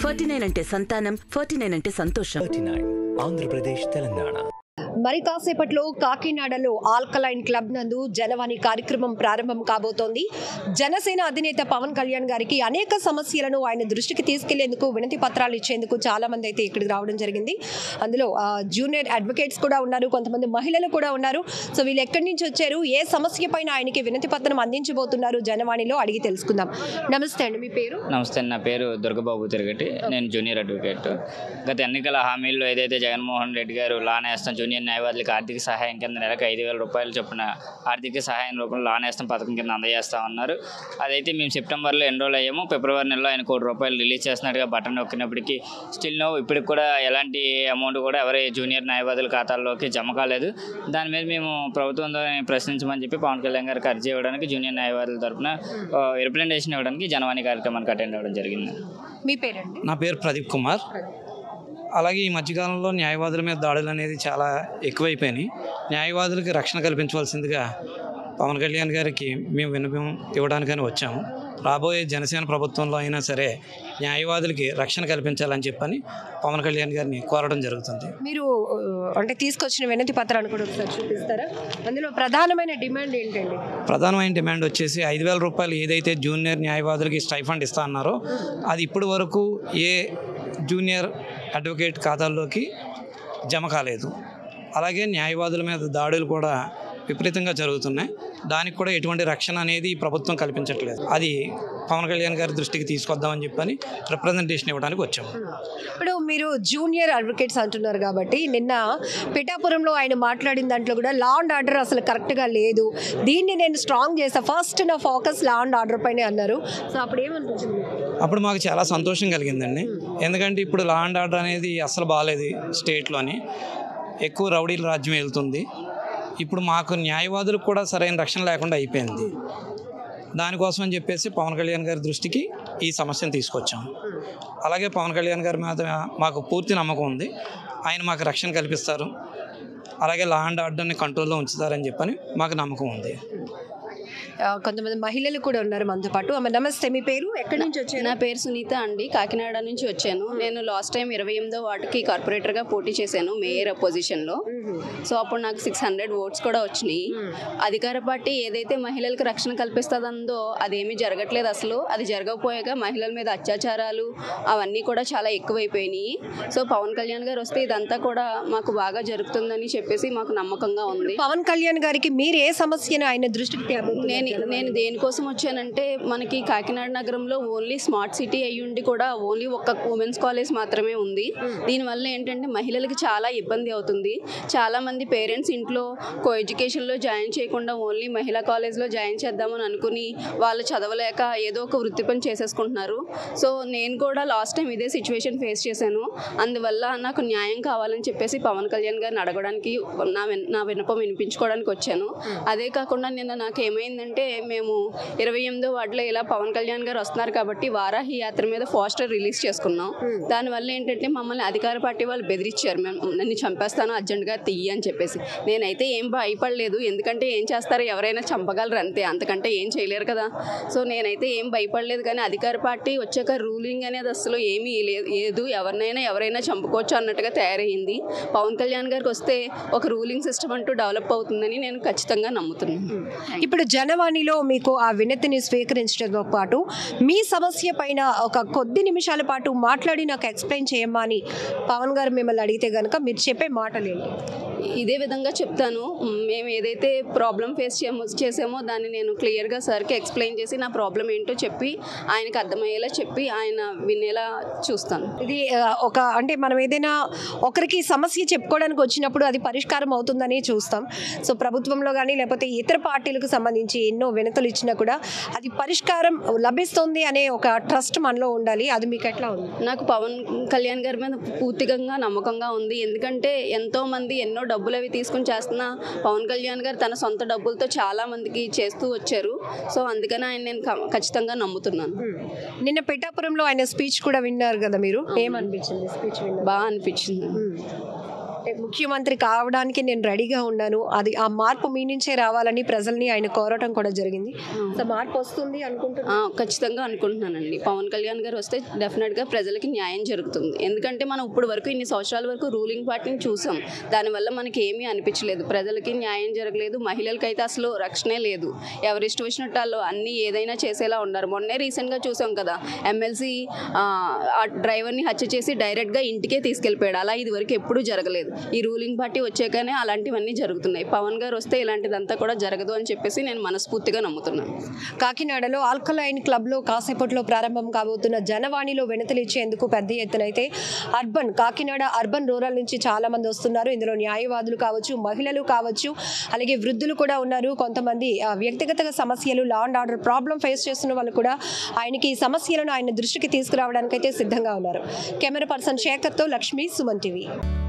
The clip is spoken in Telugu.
ఫార్టీ నైన్ అంటే సంతానం ఫార్టీ నైన్ అంటే సంతోషం థర్టీ నైన్ ఆంధ్రప్రదేశ్ తెలంగాణ మరి కాసేపట్లో కాకినాడలో ఆల్కలైన్ క్లబ్ నందు జనవాణి కార్యక్రమం ప్రారంభం కాబోతోంది జనసేన అధినేత పవన్ కళ్యాణ్ గారికి అనేక సమస్యలను ఆయన దృష్టికి తీసుకెళ్లేందుకు వినతి పత్రాలు ఇచ్చేందుకు చాలా మంది అయితే ఇక్కడికి రావడం జరిగింది అందులో ఆ, జూనియర్ అడ్వకేట్స్ కూడా ఉన్నారు కొంతమంది మహిళలు కూడా ఉన్నారు సో వీళ్ళు ఎక్కడి నుంచి వచ్చారు ఏ సమస్య పైన ఆయనకి వినతి పత్రం అందించబోతున్నారు జనవాణిలో అడిగి తెలుసుకుందాం నమస్తే అండి మీ పేరు నమస్తే నా పేరు దుర్గబాబు తిరగటి నేను జూనియర్ అడ్వకేట్ గత ఎన్నికల హామీల్లో ఏదైతే జగన్మోహన్ రెడ్డి గారు లా నేస్తం జూనియర్ న్యాయవాదులకు ఆర్థిక సహాయం కింద నెలకు ఐదు వేల రూపాయలు చొప్పున ఆర్థిక సహాయం రూపంలో లా నేస్తం పథకం కింద అందజేస్తా ఉన్నారు అదైతే మేము సెప్టెంబర్లో ఎన్రోల్ అయ్యాము ఫిబ్రవరి నెలలో ఆయన కోటి రూపాయలు రిలీజ్ చేస్తున్నట్టుగా బటన్ నొక్కినప్పటికీ స్టిల్ నో ఇప్పటికి కూడా ఎలాంటి అమౌంట్ కూడా ఎవరి జూనియర్ న్యాయవాదుల ఖాతాల్లోకి జమ కాలేదు దాని మీద మేము ప్రభుత్వంతో ప్రశ్నించమని చెప్పి పవన్ కళ్యాణ్ గారికి అర్జీ ఇవ్వడానికి జూనియర్ న్యాయవాదుల తరఫున రిప్రజెంటేషన్ ఇవ్వడానికి జనవాణి కార్యక్రమానికి అటెండ్ అవ్వడం జరిగింది మీ పేరండి నా పేరు ప్రదీప్ కుమార్ అలాగే ఈ మధ్యకాలంలో న్యాయవాదుల మీద దాడులు అనేది చాలా ఎక్కువైపోయినాయి న్యాయవాదులకి రక్షణ కల్పించవలసిందిగా పవన్ కళ్యాణ్ గారికి మేము విన్నపం ఇవ్వడానికని వచ్చాము రాబోయే జనసేన ప్రభుత్వంలో అయినా సరే న్యాయవాదులకి రక్షణ కల్పించాలని చెప్పని పవన్ కళ్యాణ్ గారిని కోరడం జరుగుతుంది మీరు ఆ, అంటే తీసుకొచ్చిన వినతి పత్రాన్ని కూడా ఒకసారి చూపిస్తారా అందులో ప్రధానమైన డిమాండ్ ఏంటండి ప్రధానమైన డిమాండ్ వచ్చేసి ఐదు వేల రూపాయలు ఏదైతే జూనియర్ న్యాయవాదులకి స్టైఫండ్ ఇస్తా అన్నారో అది ఇప్పటి వరకు ఏ జూనియర్ అడ్వకేట్ ఖాతాల్లోకి జమ కాలేదు అలాగే న్యాయవాదుల మీద దాడులు కూడా విపరీతంగా జరుగుతున్నాయి దానికి కూడా ఎటువంటి రక్షణ అనేది ఈ ప్రభుత్వం కల్పించట్లేదు అది పవన్ కళ్యాణ్ గారి దృష్టికి తీసుకొద్దామని చెప్పని రిప్రజెంటేషన్ ఇవ్వడానికి వచ్చాము ఇప్పుడు మీరు జూనియర్ అడ్వకేట్స్ అంటున్నారు కాబట్టి నిన్న పిఠాపురంలో ఆయన మాట్లాడిన దాంట్లో కూడా లా అండ్ ఆర్డర్ అసలు కరెక్ట్గా లేదు దీన్ని నేను స్ట్రాంగ్ చేస్తా ఫస్ట్ నా ఫోకస్ లా అండ్ ఆర్డర్ పైనే అన్నారు సో అప్పుడు ఏమనిపించింది మీకు? అప్పుడు మాకు చాలా సంతోషం కలిగిందండి ఎందుకంటే ఇప్పుడు లా అండ్ ఆర్డర్ అనేది అసలు బాగాలేదు స్టేట్లోని ఎక్కువ రౌడీల రాజ్యం వెళ్తుంది ఇప్పుడు మాకు న్యాయవాదులకు కూడా సరైన రక్షణ లేకుండా అయిపోయింది దానికోసం అని చెప్పేసి పవన్ కళ్యాణ్ గారి దృష్టికి ఈ సమస్యను తీసుకొచ్చాం అలాగే పవన్ కళ్యాణ్ గారి మీద మాకు పూర్తి నమ్మకం ఉంది ఆయన మాకు రక్షణ కల్పిస్తారు అలాగే లా అండ్ ఆర్డర్ని కంట్రోల్లో ఉంచుతారని చెప్పని మాకు నమ్మకం ఉంది ఆ, కొంతమంది మహిళలు కూడా ఉన్నారు మనతో పాటు అమ్మ నమస్తే మీ పేరు ఎక్కడి నుంచి వచ్చారు నా పేరు సునీత అండి కాకినాడ నుంచి వచ్చాను నేను లాస్ట్ టైం ఇరవై ఎనిమిదో వార్డుకి కార్పొరేటర్గా పోటీ చేశాను మేయర్ పొజిషన్లో సో అప్పుడు నాకు సిక్స్ హండ్రెడ్ ఓట్స్ కూడా వచ్చినాయి అధికార పార్టీ ఏదైతే మహిళలకు రక్షణ కల్పిస్తుందో అదేమీ జరగట్లేదు అసలు అది జరగకపోయాక మహిళల మీద అత్యాచారాలు అవన్నీ కూడా చాలా ఎక్కువైపోయినాయి సో పవన్ కళ్యాణ్ గారు వస్తే ఇదంతా కూడా మాకు బాగా జరుగుతుందని చెప్పేసి మాకు నమ్మకంగా ఉంది పవన్ కళ్యాణ్ గారికి మీరు ఏ సమస్యను ఆయన దృష్టికి తేబోతున్నారు? నేను నేను దేనికోసం వచ్చానంటే మనకి కాకినాడ నగరంలో ఓన్లీ స్మార్ట్ సిటీ అయ్యి ఉండి కూడా ఓన్లీ ఒక్క ఉమెన్స్ కాలేజ్ మాత్రమే ఉంది దీనివల్ల ఏంటంటే మహిళలకి చాలా ఇబ్బంది అవుతుంది చాలా మంది పేరెంట్స్ ఇంట్లో కో ఎడ్యుకేషన్లో జాయిన్ చేయకుండా ఓన్లీ మహిళా కాలేజ్లో జాయిన్ చేద్దామని అనుకుని వాళ్ళు చదవలేక ఏదో ఒక వృత్తి పని చేసేసుకుంటున్నారు సో నేను కూడా లాస్ట్ టైం ఇదే సిచ్యువేషన్ ఫేస్ చేశాను అందువల్ల నాకు న్యాయం కావాలని చెప్పేసి పవన్ కళ్యాణ్ గారిని అడగడానికి నా విన్- నా విన్నపం వినిపించుకోవడానికి వచ్చాను అదే కాకుండా నిన్న నాకు ఏమైందంటే మేము ఇరవై ఎనిమిదో వార్డులో ఇలా పవన్ కళ్యాణ్ గారు వస్తున్నారు కాబట్టి వారాహి యాత్ర మీద పోస్టర్ రిలీజ్ చేసుకున్నాం దానివల్ల ఏంటంటే మమ్మల్ని అధికార పార్టీ వాళ్ళు బెదిరించారు మేము నన్ను చంపేస్తాను అర్జెంటుగా తీయి అని చెప్పేసి నేనైతే ఏం భయపడలేదు ఎందుకంటే ఏం చేస్తారు ఎవరైనా చంపగలరు అంతే అంతకంటే ఏం చేయలేరు కదా సో నేనైతే ఏం భయపడలేదు కానీ అధికార పార్టీ వచ్చాక రూలింగ్ అనేది అసలు ఏమీ లేదు లేదు ఎవరినైనా ఎవరైనా చంపుకోవచ్చు అన్నట్టుగా తయారయ్యింది పవన్ కళ్యాణ్ గారికి వస్తే ఒక రూలింగ్ సిస్టమ్ అంటూ డెవలప్ అవుతుందని నేను ఖచ్చితంగా నమ్ముతున్నాను ఇప్పుడు జనవాణిలో మీకు ఆ వినతిని స్వీకరించడంతో పాటు మీ సమస్య పైన ఒక కొద్ది నిమిషాల పాటు మాట్లాడి నాకు ఎక్స్ప్లెయిన్ చేయమ్మా అని పవన్ గారు మిమ్మల్ని అడిగితే కనుక మీరు చెప్పే మాటలు ఏంటి ఇదే విధంగా చెప్తాను మ్, మేము ఏదైతే ప్రాబ్లం ఫేస్ చేయమో చేసామో దాన్ని నేను క్లియర్గా సార్కి ఎక్స్ప్లెయిన్ చేసి నా ప్రాబ్లం ఏంటో చెప్పి ఆయనకు అర్థమయ్యేలా చెప్పి ఆయన వినేలా చూస్తాను ఇది ఆ, ఒక అంటే మనం ఏదైనా ఒకరికి సమస్య చెప్పుకోవడానికి వచ్చినప్పుడు అది పరిష్కారం అవుతుందని చూస్తాం సో ప్రభుత్వంలో కానీ లేకపోతే ఇతర పార్టీలకు సంబంధించి ఎన్నో వినతులు ఇచ్చినా కూడా అది పరిష్కారం లభిస్తుంది అనే ఒక ట్రస్ట్ మనలో ఉండాలి అది మీకు ఎట్లా ఉంది నాకు పవన్ కళ్యాణ్ గారి మీద పూర్తిగా నమ్మకంగా ఉంది ఎందుకంటే ఎంతో మంది ఎన్నో డబ్బులు అవి తీసుకుని చేస్తున్న పవన్ కళ్యాణ్ గారు తన సొంత డబ్బులతో చాలా మందికి చేస్తూ వచ్చారు సో అందుకని ఆయన నేను క- ఖచ్చితంగా నమ్ముతున్నాను నిన్న పిఠాపురంలో ఆయన స్పీచ్ కూడా విన్నారు కదా మీరు ఏమనిపించింది స్పీచ్ విన్నారు బాగా అనిపించింది అంటే ముఖ్యమంత్రి కావడానికి నేను రెడీగా ఉన్నాను అది ఆ మార్పు మీ నుంచే రావాలని ప్రజల్ని ఆయన కోరటం కూడా జరిగింది సో మార్పు వస్తుంది అనుకుంటున్నాను ఆ, ఖచ్చితంగా అనుకుంటున్నానండి పవన్ కళ్యాణ్ గారు వస్తే డెఫినెట్గా ప్రజలకి న్యాయం జరుగుతుంది ఎందుకంటే మనం ఇప్పుడు వరకు ఇన్ని సంవత్సరాల వరకు రూలింగ్ పార్టీని చూసాం దానివల్ల మనకి ఏమీ అనిపించలేదు ప్రజలకి న్యాయం జరగలేదు మహిళలకైతే అసలు రక్షణే లేదు ఎవరి ఇష్టం వచ్చినట్టు వాళ్ళు అన్నీ ఏదైనా చేసేలా ఉన్నారు మొన్నే రీసెంట్గా చూసాం కదా ఎమ్మెల్సీ ఆ డ్రైవర్ని హత్య చేసి డైరెక్ట్గా ఇంటికే తీసుకెళ్ళిపోయాడు అలా ఇది వరకు ఎప్పుడూ జరగలేదు ఈ రూలింగ్ పార్టీ వచ్చాకనే అలాంటివన్నీ జరుగుతున్నాయి పవన్ గారు వస్తే ఇలాంటిదంతా కూడా జరగదు అని చెప్పేసి నేను మనస్ఫూర్తిగా నమ్ముతున్నాను కాకినాడలో ఆల్కలైన్ క్లబ్లో కాసేపట్లో ప్రారంభం కాబోతున్న జనవాణిలో వినతులిచ్చేందుకు పెద్ద ఎత్తున అయితే అర్బన్ కాకినాడ అర్బన్ రూరల్ నుంచి చాలా మంది వస్తున్నారు ఇందులో న్యాయవాదులు కావచ్చు మహిళలు కావచ్చు అలాగే వృద్ధులు కూడా ఉన్నారు కొంతమంది ఆ, వ్యక్తిగత సమస్యలు law and order problem face చేస్తున్న వాళ్ళు కూడా ఆయనకి ఈ సమస్యలను ఆయన దృష్టికి తీసుకురావడానికైతే సిద్ధంగా ఉన్నారు కెమెరా పర్సన్ శేఖర్తో లక్ష్మి సుమన్ టీవీ